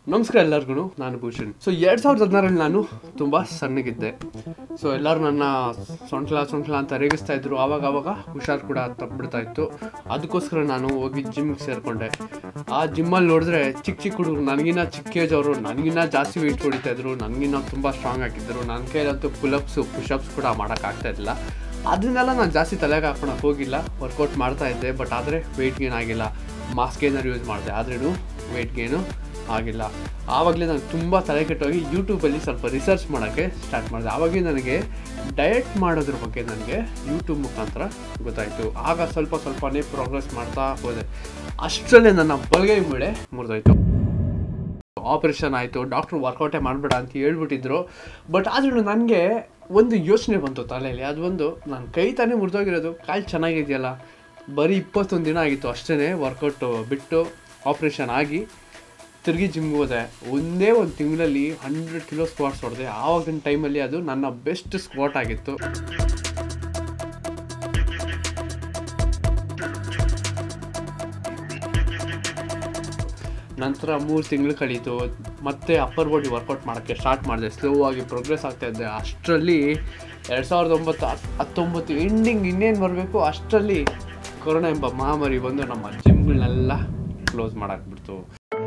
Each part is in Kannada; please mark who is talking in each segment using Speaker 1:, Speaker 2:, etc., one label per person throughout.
Speaker 1: ನಮಸ್ಕಾರ ಎಲ್ಲರಿಗೂ ನಾನು ಭೂಷಣ್ ಸೊ ಎರಡು ಸಾವಿರದ ಹದಿನಾರಲ್ಲಿ ನಾನು ತುಂಬ ಸಣ್ಣಗಿದ್ದೆ ಸೊ ಎಲ್ಲರೂ ನನ್ನ ಸೊಂಟ್ಲ ಸೊಂಟ್ಲ ಅಂತ ರೇಗಿಸ್ತಾ ಇದ್ರು ಆವಾಗ ಆವಾಗ ಹುಷಾರು ಕೂಡ ತಪ್ಪಿಬಿಡ್ತಾ ಇತ್ತು ಅದಕ್ಕೋಸ್ಕರ ನಾನು ಹೋಗಿ ಜಿಮ್ಗೆ ಸೇರಿಕೊಂಡೆ ಆ ಜಿಮ್ಮಲ್ಲಿ ನೋಡಿದ್ರೆ ಚಿಕ್ಕ ಚಿಕ್ಕ ಹುಡುಗರು ನನಗಿನ್ನ ಚಿಕ್ಕ ಏಜ್ ಅವರು ನನಗಿನ್ನ ಜಾಸ್ತಿ ವೆಯ್ಟ್ ಹೊಡಿತಾ ಇದ್ರು ನನಗಿನ್ನ ತುಂಬ ಸ್ಟ್ರಾಂಗ್ ಆಗಿದ್ದರು ನನ್ನ ಕೈಲಂತೂ ಪುಲಪ್ಸು ಪುಷಪ್ಸ್ ಕೂಡ ಮಾಡೋಕ್ಕಾಗ್ತಾ ಇರಲಿಲ್ಲ ಅದನ್ನೆಲ್ಲ ನಾನು ಜಾಸ್ತಿ ತಲೆಗೆ ಹಾಕೊಳಕ್ಕೆ ಹೋಗಿಲ್ಲ ವರ್ಕೌಟ್ ಮಾಡ್ತಾ ಇದ್ದೆ ಬಟ್ ಆದರೆ ವೆಯ್ಟ್ ಗೇನ್ ಆಗಿಲ್ಲ ಮಾಸ್ಕ್ ಏನಾದ್ರು ಯೂಸ್ ಮಾಡಿದೆ ಆದ್ರೂ ವೆಯ್ಟ್ ಗೇನು ಆಗಿಲ್ಲ ಆವಾಗಲೇ ನಾನು ತುಂಬ ತಲೆ ಕೆಟ್ಟೋಗಿ ಯೂಟ್ಯೂಬಲ್ಲಿ ಸ್ವಲ್ಪ ರಿಸರ್ಚ್ ಮಾಡೋಕ್ಕೆ ಸ್ಟಾರ್ಟ್ ಮಾಡಿದೆ ಆವಾಗಲೇ ನನಗೆ ಡಯಟ್ ಮಾಡೋದ್ರ ಬಗ್ಗೆ ನನಗೆ ಯೂಟ್ಯೂಬ್ ಮುಖಾಂತರ ಗೊತ್ತಾಯಿತು ಆಗ ಸ್ವಲ್ಪ ಸ್ವಲ್ಪನೇ ಪ್ರೋಗ್ರೆಸ್ ಮಾಡ್ತಾ ಹೋದೆ ಅಷ್ಟರಲ್ಲೇ ನನ್ನ ಬಲಗೈ ಮೂಳೆ ಮುರಿದೋಯ್ತು ಆಪರೇಷನ್ ಆಯಿತು ಡಾಕ್ಟ್ರು ವರ್ಕೌಟೇ ಮಾಡಬೇಡ ಅಂತ ಹೇಳ್ಬಿಟ್ಟಿದ್ರು ಬಟ್ ಆದ್ರೂ ನನಗೆ ಒಂದು ಯೋಚನೆ ಬಂತು ತಲೆಯಲ್ಲಿ ಅದು ಒಂದು ನನ್ನ ಕೈ ತಾನೇ ಮುರಿದೋಗಿರೋದು ಕಾಲು ಚೆನ್ನಾಗಿದೆಯಲ್ಲ ಬರೀ ಇಪ್ಪತ್ತೊಂದು ದಿನ ಆಗಿತ್ತು ಅಷ್ಟೇ ವರ್ಕೌಟು ಬಿಟ್ಟು ಆಪ್ರೇಷನ್ ಆಗಿ ತಿರುಗಿ ಜಿಮ್ಗೆ ಹೋದೆ ಒಂದೇ ಒಂದು ತಿಂಗಳಲ್ಲಿ ಹಂಡ್ರೆಡ್ ಕಿಲೋ ಸ್ಕ್ವಾಟ್ಸ್ ಹೊಡೆದೆ ಆವಾಗಿನ ಟೈಮಲ್ಲಿ ಅದು ನನ್ನ ಬೆಸ್ಟ್ ಸ್ಕ್ವಾಟ್ ಆಗಿತ್ತು ನಂತರ ಮೂರು ತಿಂಗಳು ಕಳೀತು ಮತ್ತೆ ಅಪ್ಪರ್ ಬಾಡಿ ವರ್ಕೌಟ್ ಮಾಡೋಕ್ಕೆ ಸ್ಟಾರ್ಟ್ ಮಾಡಿದೆ ಸ್ಲೋ ಆಗಿ ಪ್ರೋಗ್ರೆಸ್ ಆಗ್ತಾ ಇದ್ದೆ ಅಷ್ಟರಲ್ಲಿ ಎರಡು ಸಾವಿರದ ಒಂಬತ್ತು ಹತ್- ಹತ್ತೊಂಬತ್ತು ಎಂಡಿಂಗ್ ಇನ್ನೇನು ಬರಬೇಕು ಅಷ್ಟರಲ್ಲಿ ಕೊರೋನಾ ಎಂಬ ಮಹಾಮಾರಿ ಬಂದು ನಮ್ಮ ಜಿಮ್ಗಳನ್ನೆಲ್ಲ ಕ್ಲೋಸ್ ಮಾಡಾಕ್ಬಿಡ್ತು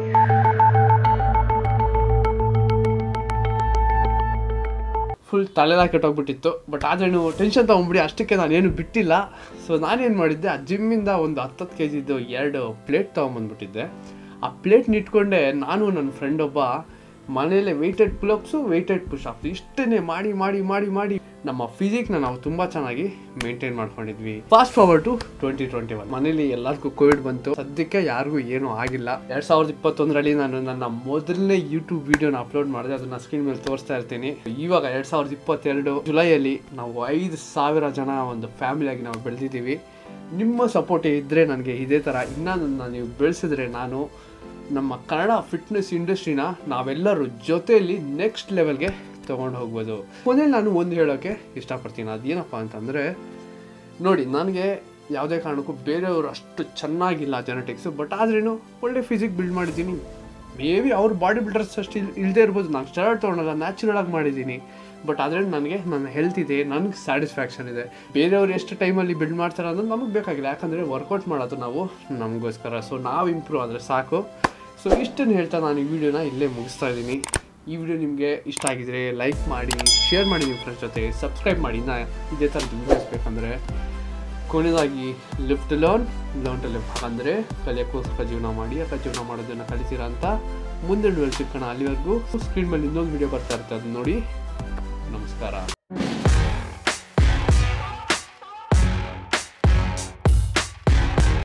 Speaker 1: ಫುಲ್ ತಲೆಲ್ಲ ಕೆಟ್ಟೋಗ್ಬಿಟ್ಟಿತ್ತು ಬಟ್ ಆದ್ರೂ ಟೆನ್ಷನ್ ತೊಗೊಂಬಿಡಿ ಅಷ್ಟಕ್ಕೆ ನಾನೇನು ಬಿಟ್ಟಿಲ್ಲ ಸೊ ನಾನೇನು ಮಾಡಿದ್ದೆ ಆ ಜಿಮ್ಮಿಂದ ಒಂದು ಹತ್ತತ್ತು ಕೆ ಜಿದು ಎರಡು ಪ್ಲೇಟ್ ತೊಗೊಂಬಂದ್ಬಿಟ್ಟಿದ್ದೆ ಆ ಪ್ಲೇಟ್ನ ಇಟ್ಕೊಂಡೆ ನಾನು ನನ್ನ ಫ್ರೆಂಡ್ ಒಬ್ಬ ಮನೇಲೆ ವೆಯ್ಟೆಡ್ ಪುಲಪ್ಸು ವೆಯ್ಟೆಡ್ ಪುಷಪ್ಸ್ ಇಷ್ಟನ್ನೇ ಮಾಡಿ ಮಾಡಿ ಮಾಡಿ ಮಾಡಿ ನಮ್ಮ ಫಿಸಿಕ್ನ ನಾವು ತುಂಬ ಚೆನ್ನಾಗಿ ಮೇಂಟೈನ್ ಮಾಡ್ಕೊಂಡಿದ್ವಿ fast forward to twenty twenty one ಮನೇಲಿ ಎಲ್ಲರಿಗೂ ಕೋವಿಡ್ ಬಂತು ಸದ್ಯಕ್ಕೆ ಯಾರಿಗೂ ಏನೂ ಆಗಿಲ್ಲ ಎರಡು ಸಾವಿರದ ಇಪ್ಪತ್ತೊಂದರಲ್ಲಿ ನಾನು ನನ್ನ ಮೊದಲನೇ ಯೂಟ್ಯೂಬ್ ವಿಡಿಯೋನ ಅಪ್ಲೋಡ್ ಮಾಡಿದೆ ಅದನ್ನ ಸ್ಕ್ರೀನ್ ಮೇಲೆ ತೋರಿಸ್ತಾ ಇರ್ತೀನಿ ಇವಾಗ ಎರಡು ಸಾವಿರದ ಇಪ್ಪತ್ತೆರಡು ಜುಲೈಯಲ್ಲಿ ನಾವು ಐದು ಸಾವಿರ ಜನ ಒಂದು ಫ್ಯಾಮಿಲಿಯಾಗಿ ನಾವು ಬೆಳೆದಿದ್ದೀವಿ ನಿಮ್ಮ ಸಪೋರ್ಟ್ ಇದ್ದರೆ ನನಗೆ ಇದೇ ಥರ ಇನ್ನೂ ನನ್ನ ನೀವು ಬೆಳೆಸಿದ್ರೆ ನಾನು ನಮ್ಮ ಕನ್ನಡ ಫಿಟ್ನೆಸ್ ಇಂಡಸ್ಟ್ರಿನ ನಾವೆಲ್ಲರೂ ಜೊತೆಯಲ್ಲಿ ನೆಕ್ಸ್ಟ್ ಲೆವೆಲ್ಗೆ ತೊಗೊಂಡು ಹೋಗ್ಬೋದು ಕೊನೆಯಲ್ಲಿ ನಾನು ಒಂದು ಹೇಳೋಕ್ಕೆ ಇಷ್ಟಪಡ್ತೀನಿ ಅದೇನಪ್ಪ ಅಂತಂದರೆ ನೋಡಿ ನನಗೆ ಯಾವುದೇ ಕಾರಣಕ್ಕೂ ಬೇರೆಯವರು ಅಷ್ಟು ಚೆನ್ನಾಗಿಲ್ಲ ಜೆನೆಟಿಕ್ಸು ಬಟ್ ಆದ್ರೂ ಒಳ್ಳೆ ಫಿಸಿಕ್ ಬಿಲ್ಡ್ ಮಾಡಿದ್ದೀನಿ ಮೇ ಬಿ ಅವ್ರ ಬಾಡಿ ಬಿಲ್ಡರ್ಸ್ ಅಷ್ಟು ಇಲ್ ಇಲ್ಲದೆ ಇರ್ಬೋದು ನಾನು ಸ್ಟೆರಾಯ್ಡ್ ತೊಗೊಳಲ್ಲ ನ್ಯಾಚುರಲ್ ಆಗಿ ಮಾಡಿದ್ದೀನಿ ಬಟ್ ಆದರೆ ನನಗೆ ನನ್ನ ಹೆಲ್ತ್ ಇದೆ ನನಗೆ ಸ್ಯಾಟಿಸ್ಫ್ಯಾಕ್ಷನ್ ಇದೆ ಬೇರೆಯವ್ರು ಎಷ್ಟು ಟೈಮಲ್ಲಿ ಬಿಲ್ಡ್ ಮಾಡ್ತಾರೆ ಅನ್ನೋದು ನಮಗೆ ಬೇಕಾಗಿಲ್ಲ ಯಾಕಂದರೆ ವರ್ಕೌಟ್ ಮಾಡೋದು ನಾವು ನಮಗೋಸ್ಕರ ಸೊ ನಾವು ಇಂಪ್ರೂವ್ ಆದರೆ ಸಾಕು ಸೊ ಇಷ್ಟನ್ನು ಹೇಳ್ತಾ ನಾನು ಈ ವಿಡಿಯೋನ ಇಲ್ಲೇ ಮುಗಿಸ್ತಾ ಇದ್ದೀನಿ ಈ ವಿಡಿಯೋ ನಿಮಗೆ ಇಷ್ಟ ಆಗಿದ್ರೆ ಲೈಕ್ ಮಾಡಿ ಶೇರ್ ಮಾಡಿ ನಿಮ್ಮ ಫ್ರೆಂಡ್ಸ್ ಜೊತೆ ಸಬ್ಸ್ಕ್ರೈಬ್ ಮಾಡಿ ನಾ ಇದೇ ಥರ ವಿಡಿಯೋಸ್ ಬೇಕಂದರೆ ಕೊನೆಯದಾಗಿ lift learn learn to lift ಅಂದರೆ ಕಲಿಯೋಕ್ಕೋಸ್ಕರ ಜೀವನ ಮಾಡಿ ಅಥವಾ ಜೀವನ ಮಾಡೋದನ್ನು ಕಲಿತೀರಾ ಅಂತ ಮುಂದೆ ಸಿಕ್ಕಣ ಅಲ್ಲಿವರೆಗೂ ಸ್ಕ್ರೀನ್ ಮೇಲೆ ಇನ್ನೊಂದು ವಿಡಿಯೋ ಬರ್ತಾ ಇರುತ್ತೆ ಅದನ್ನ ನೋಡಿ ನಮಸ್ಕಾರ